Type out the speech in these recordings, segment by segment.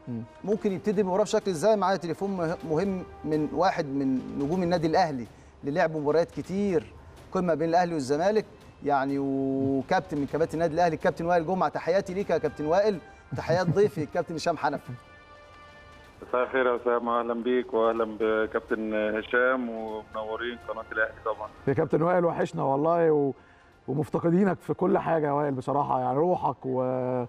ممكن يبتدي المباراه بشكل ازاي معايا تليفون مه- مهم من واحد من نجوم النادي الاهلي اللي لعب مباريات كتير قمه بين الاهلي والزمالك يعني وكابتن من كباتن النادي الاهلي الكابتن وائل جمعه تحياتي ليك يا كابتن وائل تحيات ضيفي الكابتن هشام حنفي مساء الخير يا اسامه اهلا بيك واهلا بكابتن هشام ومنورين قناه الاهلي طبعا يا كابتن وائل وحشنا والله و... ومفتقدينك في كل حاجه يا وائل بصراحه يعني روحك و...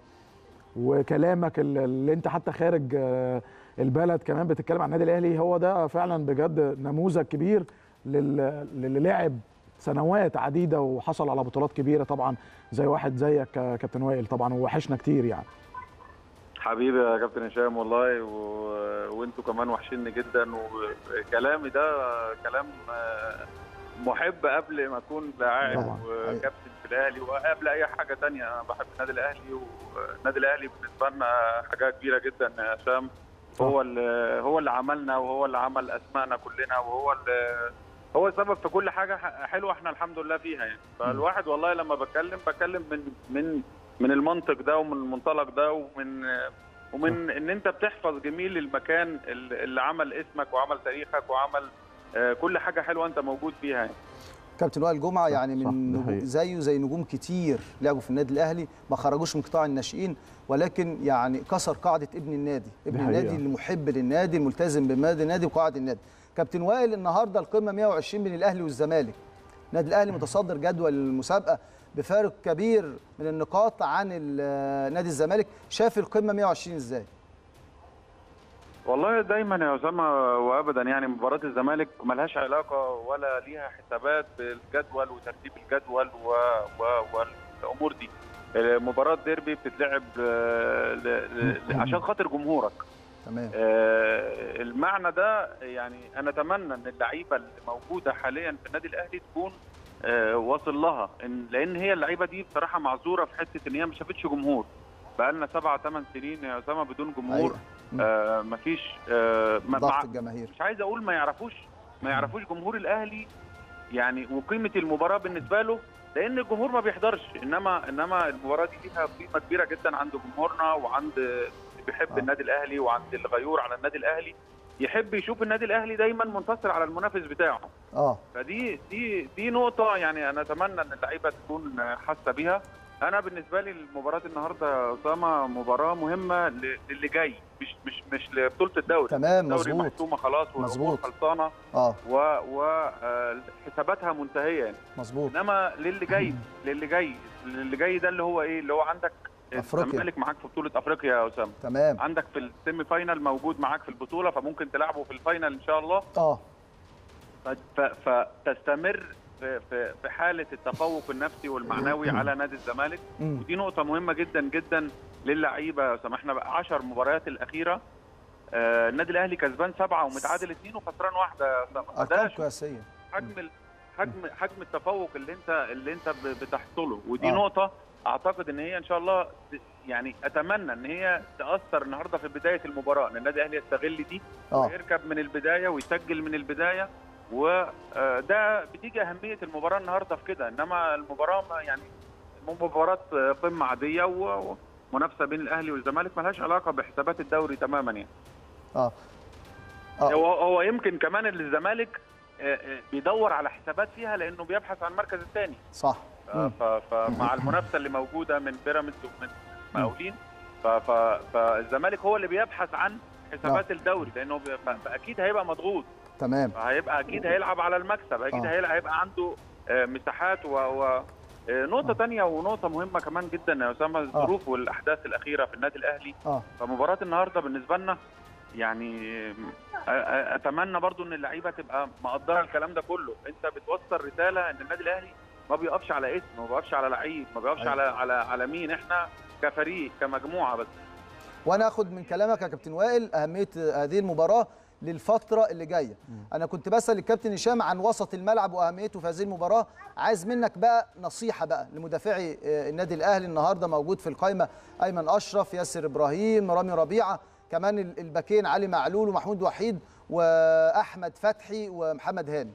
وكلامك ال- اللي انت حتى خارج آه، البلد كمان بتتكلم عن النادي الاهلي هو ده فعلا بجد نموذج كبير لل... للي لعب سنوات عديده وحصل على بطولات كبيره طبعا زي واحد زيك يا كابتن وائل طبعا ووحشنا كتير يعني حبيبي يا كابتن هشام والله و... وانتوا كمان وحشيني جدا وكلامي ده كلام آه، محب قبل ما اكون لاعب طبعاً. وكابتن في الاهلي وقبل اي حاجه تانية انا بحب النادي الاهلي والنادي الاهلي بالنسبه لنا حاجه كبيره جدا يا هشام هو اللي هو اللي عملنا وهو اللي عمل اسمائنا كلنا وهو اللي هو السبب في كل حاجه ح- حلوه احنا الحمد لله فيها يعني فالواحد والله لما بتكلم بتكلم من من من المنطق ده ومن المنطلق ده ومن ومن ان انت بتحفظ جميل المكان اللي اللي عمل اسمك وعمل تاريخك وعمل آه، كل حاجه حلوه انت موجود فيها يعني. كابتن وائل جمعه يعني صح، من ده نجوم- حقيقي. زيه زي نجوم كتير لعبوا في النادي الاهلي ما خرجوش من قطاع الناشئين ولكن يعني كسر قاعده ابن النادي ابن حقيقة. النادي المحب للنادي الملتزم بمبادئ النادي وقواعد النادي كابتن وائل النهارده القمه 120 بين الاهلي والزمالك النادي الاهلي متصدر جدول المسابقه بفارق كبير من النقاط عن ال- نادي الزمالك شاف القمه 120 ازاي والله دايما يا اسامه وابدا يعني مباراه الزمالك ملهاش علاقه ولا ليها حسابات بالجدول وترتيب الجدول و... و... والامور دي مباراه ديربي بتتلعب آه، ل... ل... عشان خاطر جمهورك تمام آه، المعنى ده يعني انا اتمنى ان اللعيبه اللي موجوده حاليا في النادي الاهلي تكون آه، واصل لها إن لان هي اللعيبه دي بصراحه معذوره في حته ان هي ما شافتش جمهور بقى لنا سبع ثمان سنين يا اسامه بدون جمهور أيوة. مم. آه مفيش آه ما- ضغط مع- الجماهير مش عايز اقول ما يعرفوش ما يعرفوش جمهور الاهلي يعني وقيمه المباراه بالنسبه له لان الجمهور ما بيحضرش انما انما المباراه دي ليها قيمه كبيره جدا عند جمهورنا وعند اللي بيحب آه. النادي الاهلي وعند الغيور على النادي الاهلي يحب يشوف النادي الاهلي دايما منتصر على المنافس بتاعه اه فدي دي دي نقطة يعني أنا أتمنى إن اللعيبة تكون حاسة بيها. أنا بالنسبة لي مباراة النهاردة يا أسامة مباراة مهمة ل- للي جاي مش مش مش لبطولة الدوري. تمام الدوري مظبوط محسومة خلاص والأمور مظبوط. خلصانة اه وحساباتها منتهية يعني. مظبوط إنما للي جاي للي جاي للي جاي ده اللي هو إيه اللي هو عندك أفريقيا. الزمالك معاك في بطولة أفريقيا يا أسامة. تمام عندك في السيمي فاينال موجود معاك في البطولة فممكن تلعبه في الفاينال إن شاء الله. اه ف- فتستمر في في في حاله التفوق النفسي والمعنوي على نادي الزمالك مم. ودي نقطه مهمه جدا جدا للعيبه سمحنا بقى 10 مباريات الاخيره آه، النادي الاهلي كسبان سبعه ومتعادل اثنين وخسران واحده يا أسامة. ارقام فده شوف قياسيه حجم ال- حجم حجم التفوق اللي انت اللي انت ب- بتحصله ودي آه. نقطه اعتقد ان هي ان شاء الله ت- يعني اتمنى ان هي تاثر النهارده في بدايه المباراه ان النادي الاهلي يستغل دي اه ويركب من البدايه ويسجل من البدايه وده بتيجي اهميه المباراه النهارده في كده انما المباراه ما يعني مباراه قمه عاديه و- ومنافسه بين الاهلي والزمالك ملهاش علاقه بحسابات الدوري تماما يعني اه اه هو هو يمكن كمان الزمالك آه، آه، بيدور على حسابات فيها لانه بيبحث عن المركز الثاني صح مم. فمع المنافسه اللي موجوده من بيراميدز ومن مقاولين ف- ف- فالزمالك هو اللي بيبحث عن حسابات الدوري لانه بي- ف- فاكيد هيبقى مضغوط تمام هيبقى اكيد هيلعب على المكسب اكيد آه. هيلعب هيبقى عنده آه، مساحات و, و آه، نقطة تانية ونقطة مهمة كمان جدا يا أسامة الظروف والأحداث الأخيرة في النادي الأهلي اه فمباراة النهاردة بالنسبة لنا يعني آه، آه، أتمنى برضو إن اللعيبة تبقى مقدرة الكلام ده كله أنت بتوصل رسالة إن النادي الأهلي ما بيقفش على اسم ما بيقفش على لعيب ما بيقفش أيوة. على على على مين إحنا كفريق كمجموعة بس وانا اخد من كلامك يا كابتن وائل اهميه هذه المباراه للفتره اللي جايه انا كنت بسال الكابتن هشام عن وسط الملعب واهميته في هذه المباراه عايز منك بقى نصيحه بقى لمدافعي آه، النادي الاهلي النهارده موجود في القائمه ايمن اشرف ياسر ابراهيم رامي ربيعه كمان ال- الباكين علي معلول ومحمود وحيد واحمد فتحي ومحمد هاني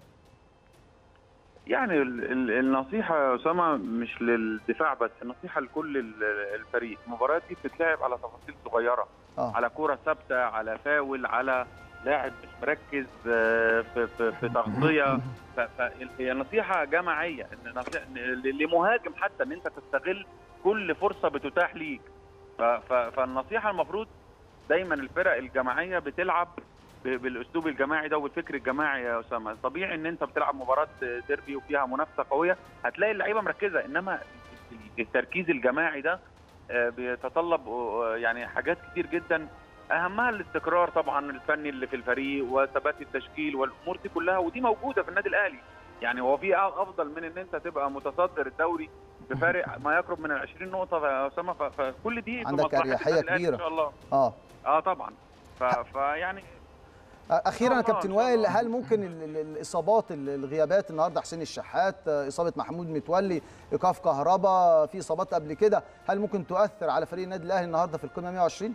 يعني ال- ال- النصيحة يا أسامة مش للدفاع بس النصيحة لكل ال- الفريق المباريات دي بتتلعب على تفاصيل صغيرة آه. على كره ثابته على فاول على لاعب مش مركز آه، في في, في تغطيه ف- فهي نصيحه جماعيه ان نصيحة إن لمهاجم حتى ان انت تستغل كل فرصه بتتاح ليك ف- ف- فالنصيحه المفروض دايما الفرق الجماعيه بتلعب ب- بالاسلوب الجماعي ده والفكر الجماعي يا اسامه طبيعي ان انت بتلعب مباراه ديربي وفيها منافسه قويه هتلاقي اللعيبه مركزه انما التركيز الجماعي ده آه، بيتطلب آه، يعني حاجات كتير جدا اهمها الاستقرار طبعا الفني اللي في الفريق وثبات التشكيل والامور دي كلها ودي موجوده في النادي الاهلي يعني هو في افضل من ان انت تبقى متصدر الدوري بفارق ما يقرب من ال 20 نقطه يا اسامه ف- فكل دي في عندك مصلحة أريحية النادي الأهلي كبيرة. ان شاء الله اه اه طبعا ف... فيعني اخيرا يا إن شاء كابتن الله، إن شاء وائل الله. هل ممكن ال- ال- الاصابات ال- الغيابات النهارده حسين الشحات آه، اصابه محمود متولي ايقاف كهربا في اصابات قبل كده هل ممكن تؤثر على فريق النادي الاهلي النهارده في القمه 120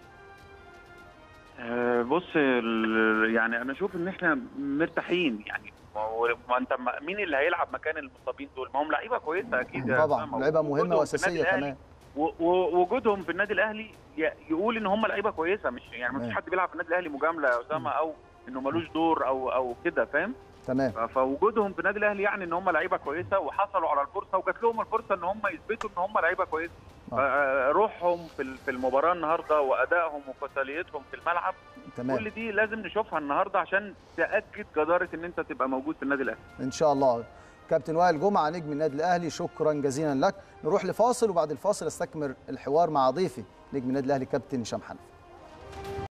آه، بص ال- يعني انا اشوف ان احنا مرتاحين يعني ما هو- ما انت ما- مين اللي هيلعب مكان المصابين دول ما هم لعيبه كويسه اكيد يا طبعا أسامة. لعيبه وجودهم مهمه في النادي واساسيه الأهلي كمان و- و- وجودهم في النادي الاهلي ي- يقول ان هم لعيبه كويسه مش يعني ما فيش تمام. حد بيلعب في النادي الاهلي مجامله يا اسامه او انه ملوش دور او او كده فاهم تمام ف- فوجودهم في النادي الاهلي يعني ان هم لعيبه كويسه وحصلوا على الفرصه وجات لهم الفرصه ان هم يثبتوا ان هم لعيبه كويسه آه. آه، روحهم في ال- في المباراه النهارده وادائهم وقتاليتهم في الملعب تمام كل دي لازم نشوفها النهارده عشان تاكد جداره ان انت تبقى موجود في النادي الاهلي ان شاء الله كابتن وائل جمعه نجم النادي الاهلي شكرا جزيلا لك نروح لفاصل وبعد الفاصل استكمل الحوار مع ضيفي نجم النادي الاهلي كابتن هشام حنفي